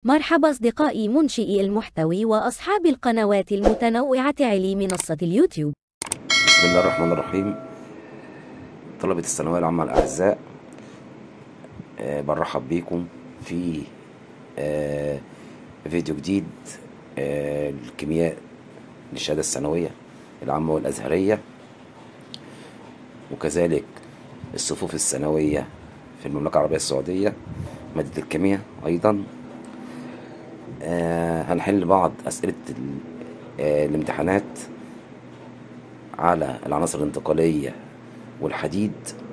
مرحبا أصدقائي منشئي المحتوى وأصحاب القنوات المتنوعة على منصة اليوتيوب بسم الله الرحمن الرحيم طلبة الثانوية العامة الأعزاء آه، برحب بيكم في آه، فيديو جديد آه، الكيمياء للشهادة الثانوية العامة والأزهرية وكذلك الصفوف الثانوية في المملكة العربية السعودية مادة الكيمياء أيضا آه، هنحل بعض أسئلة ال- آه، الامتحانات على العناصر الانتقالية والحديد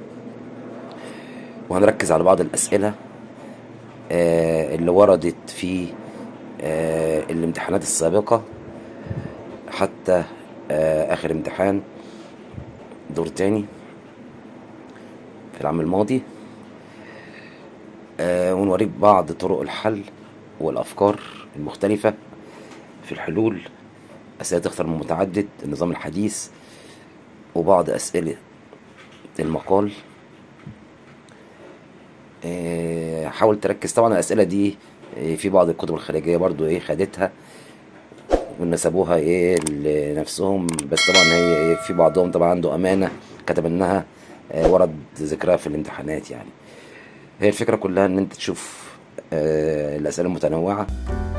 وهنركز على بعض الأسئلة آه، اللي وردت في آه، الامتحانات السابقة حتى آه، آخر امتحان دور تاني في العام الماضي آه، ونوريك بعض طرق الحل والأفكار المختلفة في الحلول أسئلة تختار من متعدد النظام الحديث وبعض أسئلة المقال آه، حاول تركز طبعا الأسئلة دي آه، في بعض الكتب الخارجية برضو ايه خدتها ونسبوها ايه لنفسهم بس طبعا هي إيه في بعضهم طبعا عنده أمانة كتب انها آه، ورد ذكرها في الامتحانات يعني هي الفكرة كلها ان انت تشوف آه، الأسئلة المتنوعة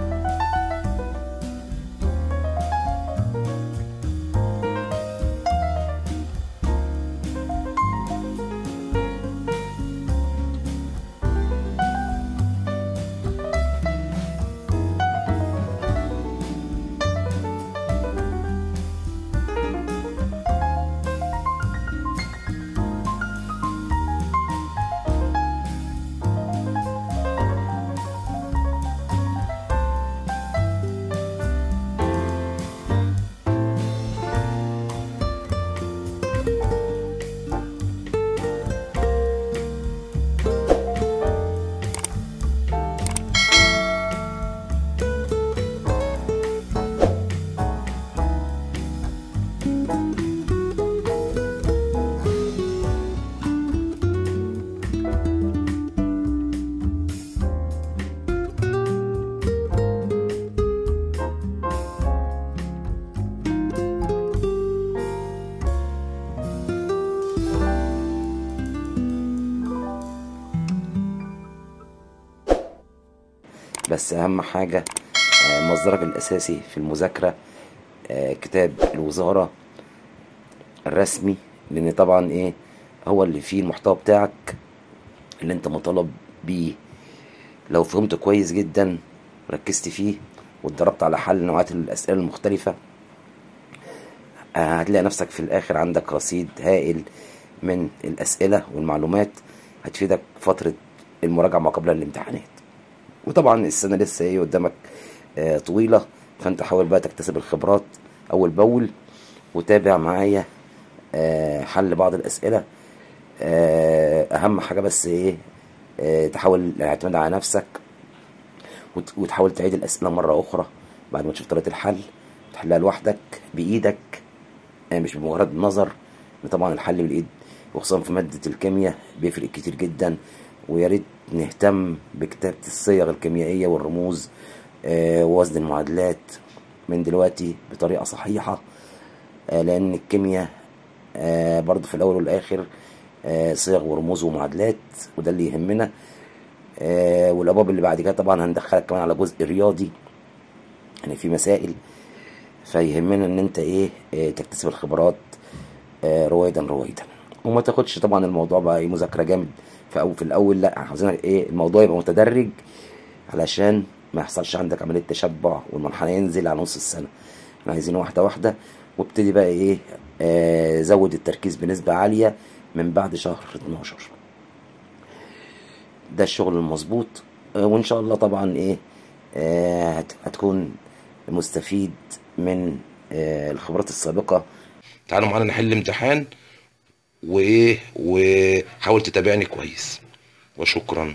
بس أهم حاجة آه، مصدرك الأساسي في المذاكرة آه، كتاب الوزارة الرسمي لأن طبعا إيه هو اللي فيه المحتوى بتاعك اللي أنت مطالب بيه لو فهمته كويس جدا وركزت فيه واتدربت على حل نوعات الأسئلة المختلفة آه، هتلاقي نفسك في الآخر عندك رصيد هائل من الأسئلة والمعلومات هتفيدك فترة المراجعة ما قبل الامتحانات وطبعا السنة لسه ايه قدامك آه، طويلة فانت حاول بقى تكتسب الخبرات اول باول وتابع معايا آه، حل بعض الاسئلة آه، اهم حاجة بس ايه آه، تحاول الاعتماد على نفسك وت- وتحاول تعيد الاسئلة مرة اخرى بعد ما تشوف طريقة الحل تحلها لوحدك بايدك آه، مش بمجرد النظر إن طبعا الحل بالايد وخصوصا في مادة الكيمياء بيفرق كتير جدا ويا ريت نهتم بكتابة الصيغ الكيميائية والرموز آه، ووزن المعادلات من دلوقتي بطريقة صحيحة آه، لأن الكيمياء آه، برضو في الأول والآخر آه، صيغ ورموز ومعادلات وده اللي يهمنا آه، والأبواب اللي بعد كده طبعا هندخلك كمان على جزء رياضي يعني في مسائل فيهمنا ان انت ايه آه، تكتسب الخبرات آه، رويدا رويدا وما تاخدش طبعا الموضوع بقى ايه مذاكره جامد في أو في الاول لا احنا عاوزين ايه الموضوع يبقى متدرج علشان ما يحصلش عندك عمليه تشبع والمنحنى ينزل على نص السنه احنا عايزين واحده واحده وابتدي بقى ايه آه زود التركيز بنسبه عاليه من بعد شهر 12 ده الشغل المظبوط آه، وان شاء الله طبعا ايه آه، هت- هتكون مستفيد من آه، الخبرات السابقة تعالوا معانا نحل امتحان وايه وحاول تتابعني كويس وشكرا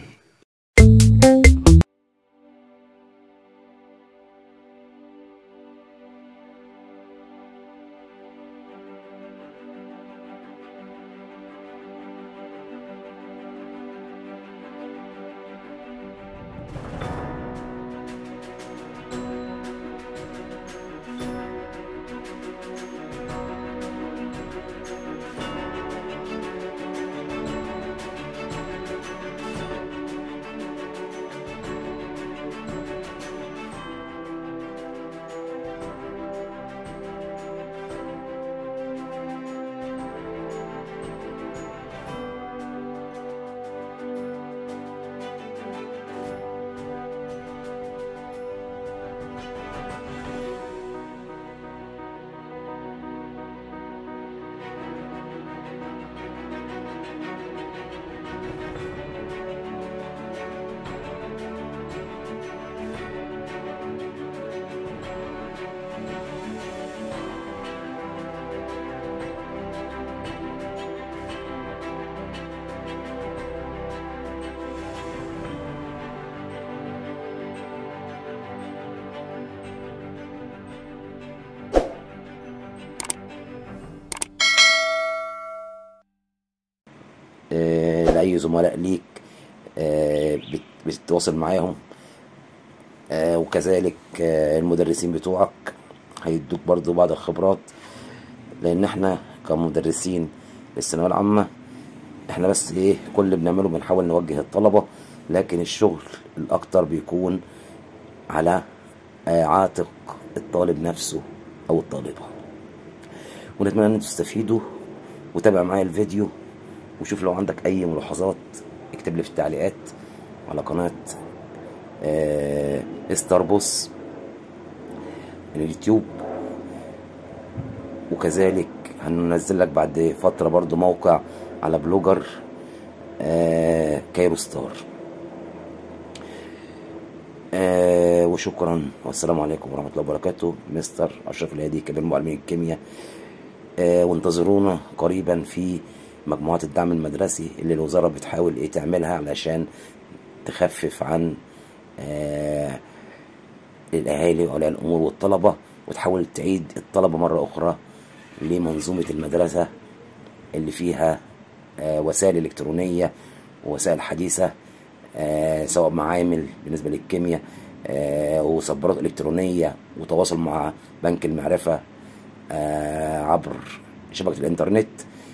لأي زملاء ليك آه، بت- بتتواصل معاهم آه، وكذلك آه، المدرسين بتوعك هيدوك برضو بعض الخبرات لان احنا كمدرسين للثانويه العامه احنا بس ايه كل اللي بنعمله بنحاول نوجه الطلبه لكن الشغل الاكتر بيكون على آه، عاتق الطالب نفسه او الطالبه ونتمنى ان تستفيدوا وتابع معايا الفيديو وشوف لو عندك اي ملاحظات اكتب لي في التعليقات على قناه آه، استربوس اليوتيوب وكذلك هننزل لك بعد فترة برضو موقع على بلوجر آه كايرو ستار آه وشكرا والسلام عليكم ورحمة الله وبركاته مستر أشرف الهادي كبير معلمين الكيمياء آه وانتظرونا قريبا في مجموعات الدعم المدرسي اللي الوزارة بتحاول ايه تعملها علشان تخفف عن آه الأهالي وأولياء الأمور والطلبة وتحاول تعيد الطلبة مرة أخرى لمنظومة المدرسة اللي فيها آه، وسائل إلكترونية ووسائل حديثة آه، سواء معامل بالنسبة للكيمياء آه، وصبارات إلكترونية وتواصل مع بنك المعرفة آه، عبر شبكة الإنترنت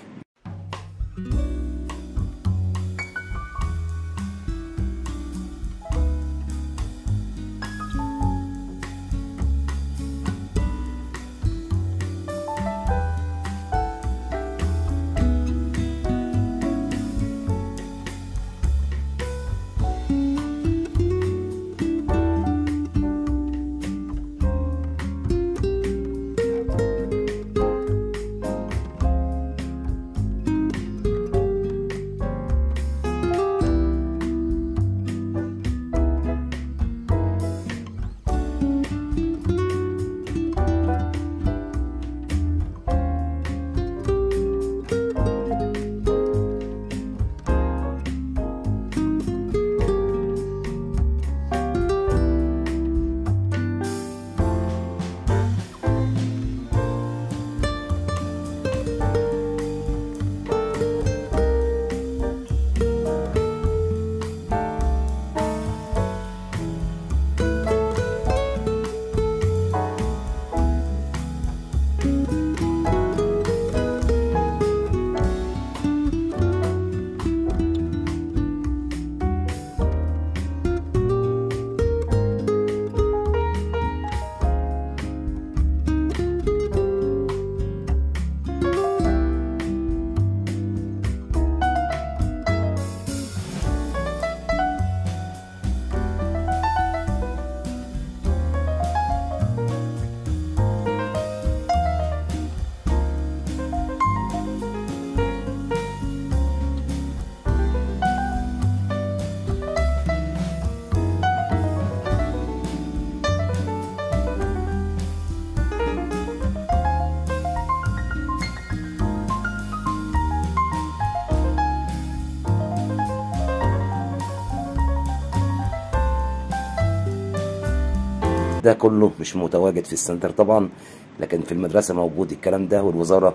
ده كله مش متواجد في السنتر طبعا لكن في المدرسة موجود الكلام ده والوزارة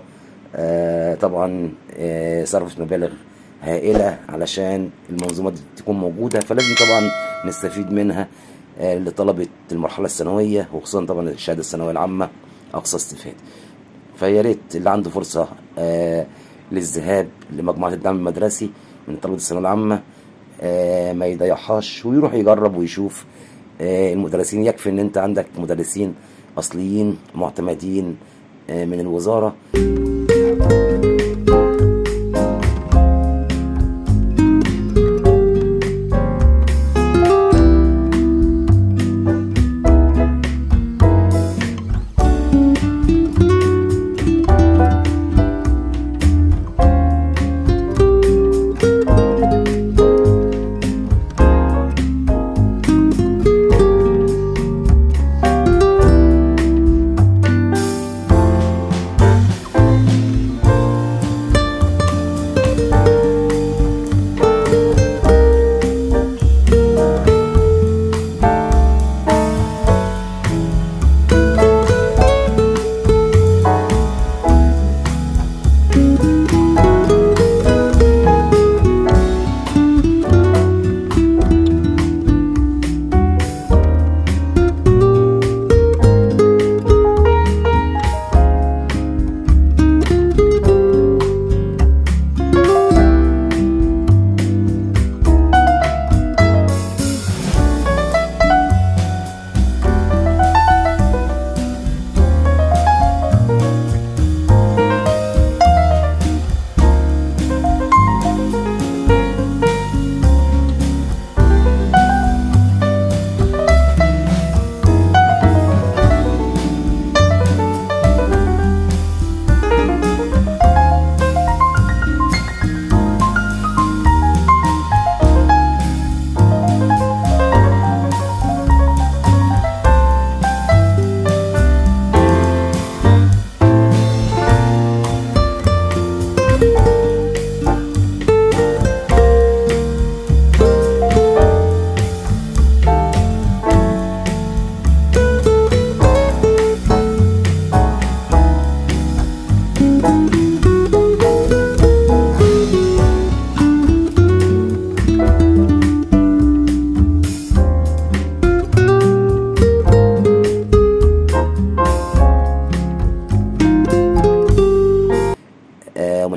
آه طبعا آه صرفت مبالغ هائلة علشان المنظومة دي تكون موجودة فلازم طبعا نستفيد منها آه لطلبة المرحلة الثانوية وخصوصا طبعا الشهادة الثانوية العامة أقصى استفادة فيا ريت اللي عنده فرصة آه للذهاب لمجموعة الدعم المدرسي من طلبة الثانوية العامة آه ما يضيعهاش ويروح يجرب ويشوف آه المدرسين يكفي ان انت عندك مدرسين اصليين معتمدين آه من الوزارة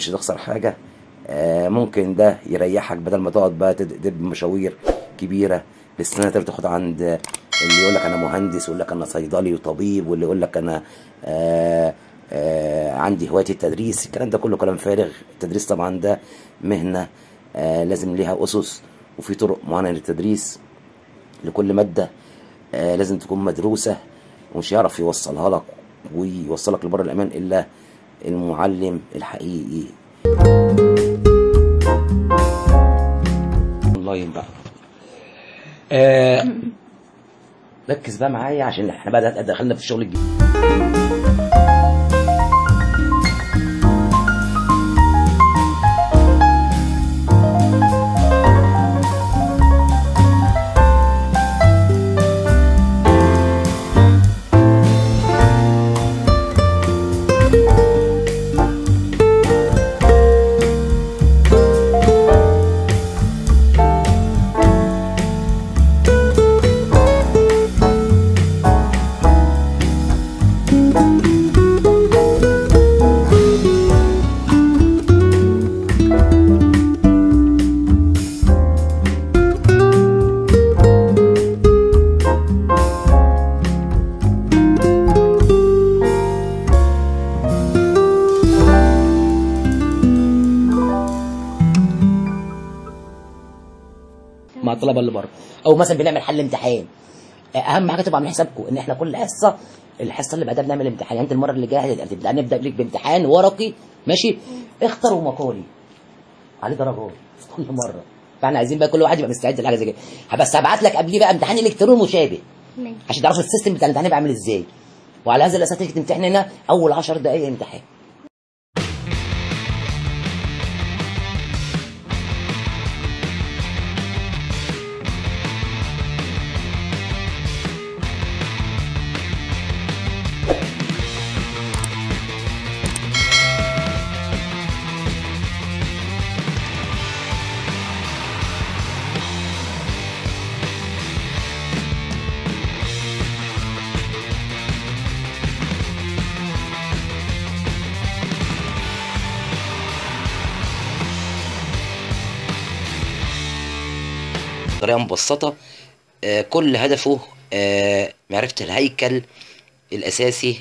مش هتخسر حاجه آه، ممكن ده يريحك بدل ما تقعد بقى تد- تدب مشاوير كبيره للسنه تالتة تاخد عند اللي يقول لك انا مهندس ويقول لك انا صيدلي وطبيب واللي يقول لك انا آه آه عندي هوايه التدريس الكلام ده كله كلام فارغ التدريس طبعا ده مهنه آه لازم ليها اسس وفي طرق معينه للتدريس لكل ماده آه لازم تكون مدروسه ومش يعرف يوصلها لك ويوصلك لبر الامان الا المعلم الحقيقي اونلاين بقى آه ركز بقى معايا عشان احنا بقى دخلنا في الشغل الجديد مع الطلبه اللي بره او مثلا بنعمل حل امتحان اهم حاجه تبقى عاملين حسابكم ان احنا كل حصه الحصه اللي بعدها بنعمل امتحان يعني انت المره اللي جايه هتبدا نبدا لك بامتحان ورقي ماشي اختاروا مقالي عليه درجات في كل مره فاحنا عايزين بقى كل واحد يبقى مستعد لحاجه زي كده بس هبعت لك قبليه بقى امتحان الكتروني مشابه ماشي عشان تعرفوا السيستم بتاع الامتحان يبقى عامل ازاي وعلى هذا الاساس تيجي تمتحن هنا اول 10 دقائق امتحان بطريقه مبسطه آه، كل هدفه آه، معرفه الهيكل الاساسي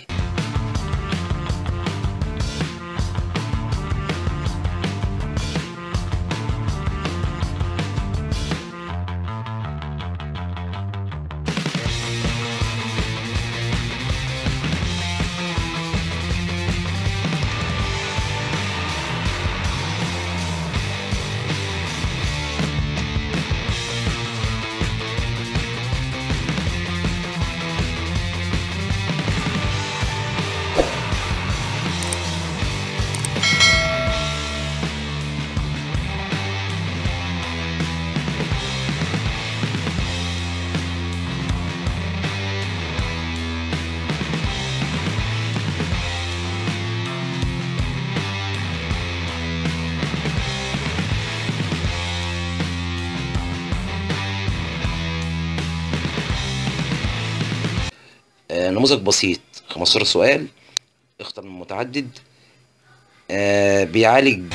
آه، نموذج بسيط 15 سؤال اختر من متعدد آه، بيعالج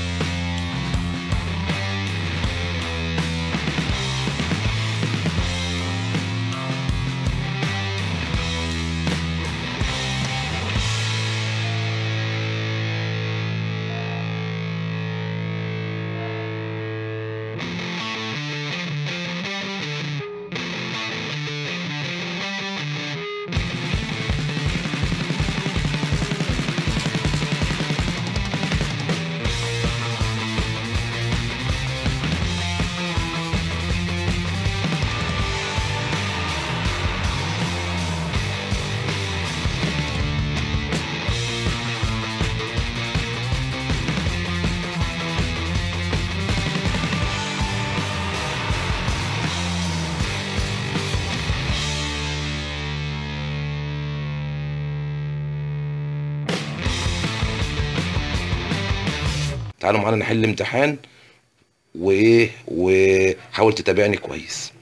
تعالوا معانا نحل امتحان وايه وحاول تتابعني كويس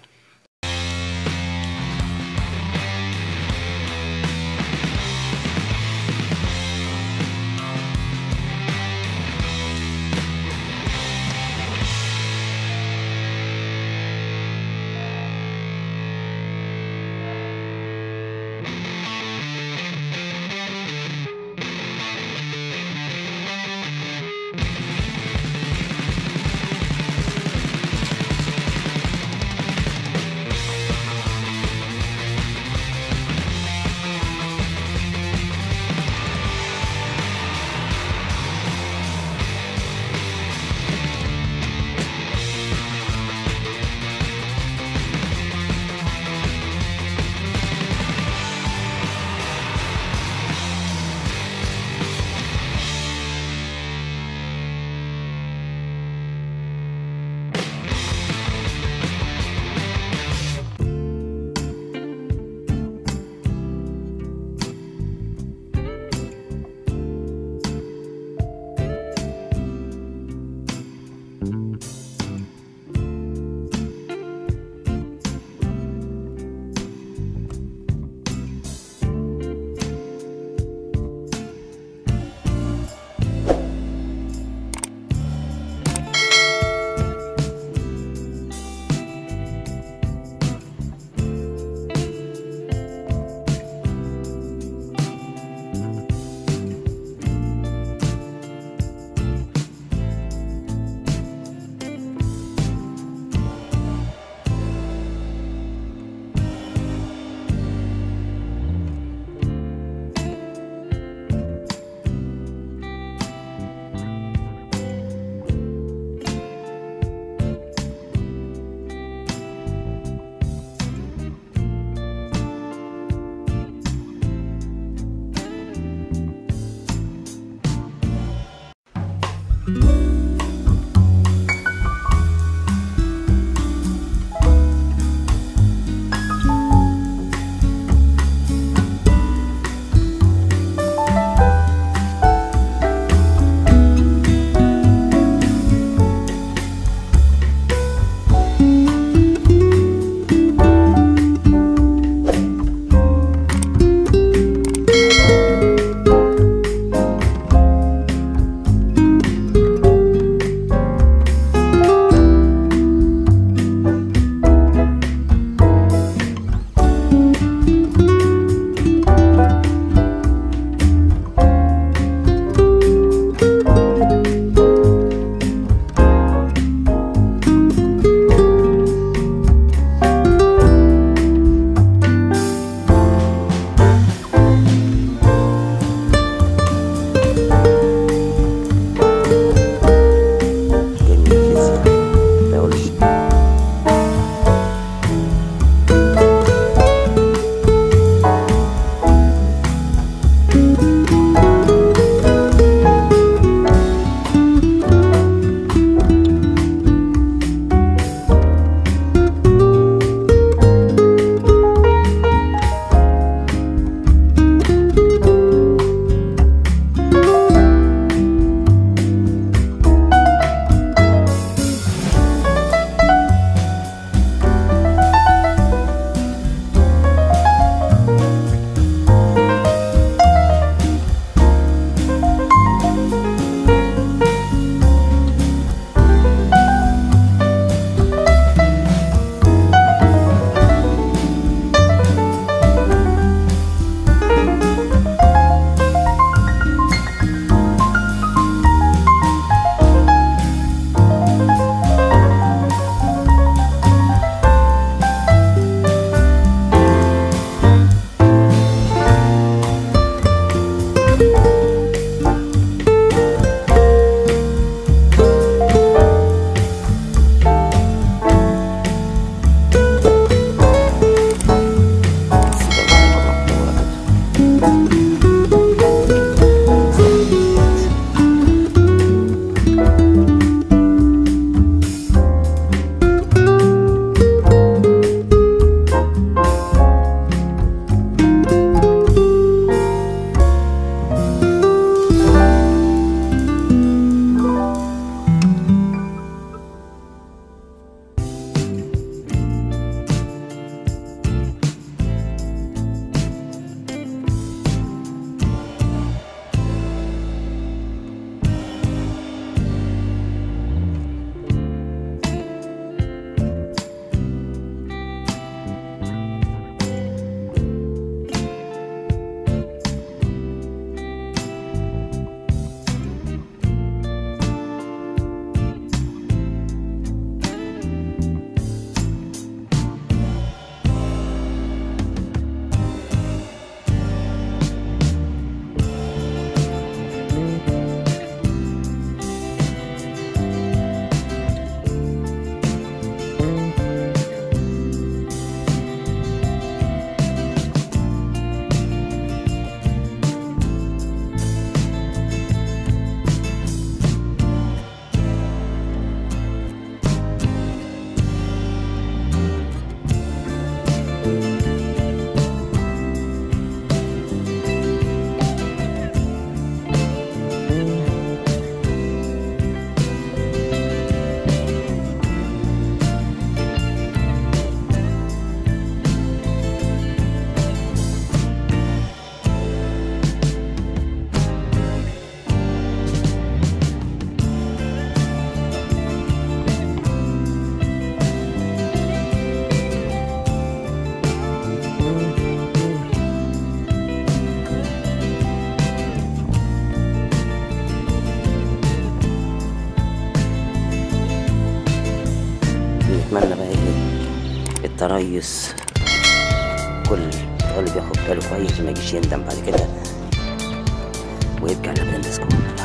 كويس كل طالب ياخد باله كويس ما يجيش يندم بعد كده ويبكي على ابن السكول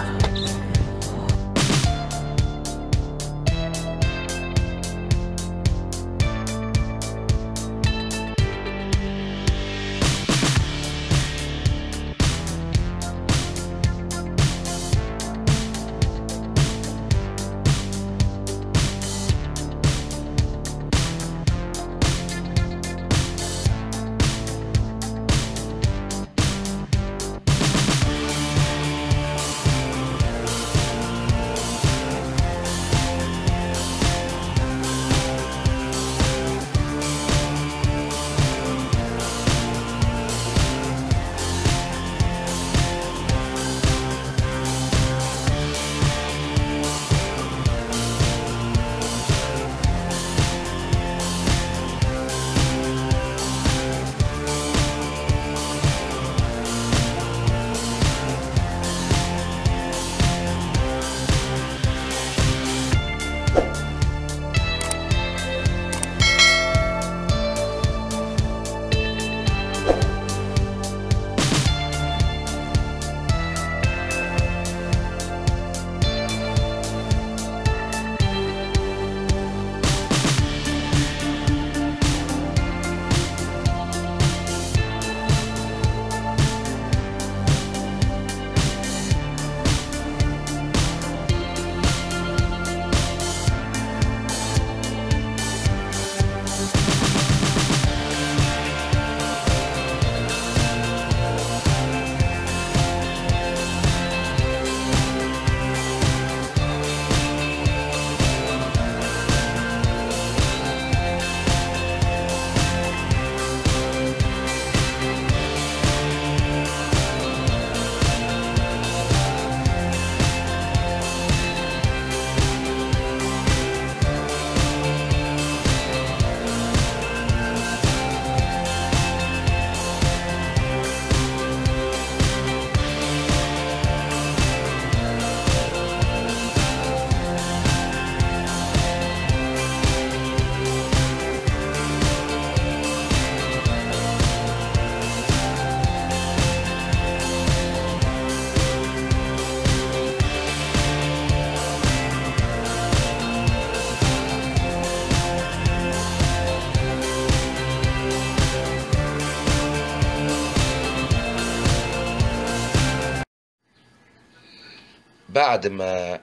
بعد ما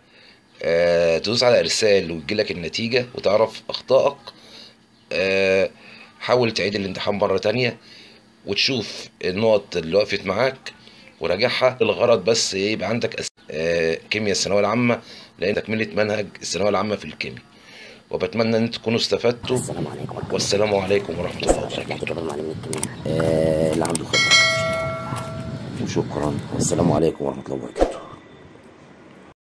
آه، تدوس على ارسال وتجيلك النتيجة وتعرف اخطائك آه، حاول تعيد الامتحان مرة تانية وتشوف النقط اللي وقفت معاك وراجعها الغرض بس إيه، يبقى عندك أس... آه، كيمياء الثانويه العامه لان تكمله منهج الثانويه العامه في الكيمياء وبتمنى ان تكونوا استفدتوا السلام عليكم ورحمة والسلام عليكم ورحمه الله الله وبركاته رجعت كده المعلمين الكيمياء آه اللي عنده خبرة وشكرا والسلام عليكم ورحمة الله وبركاته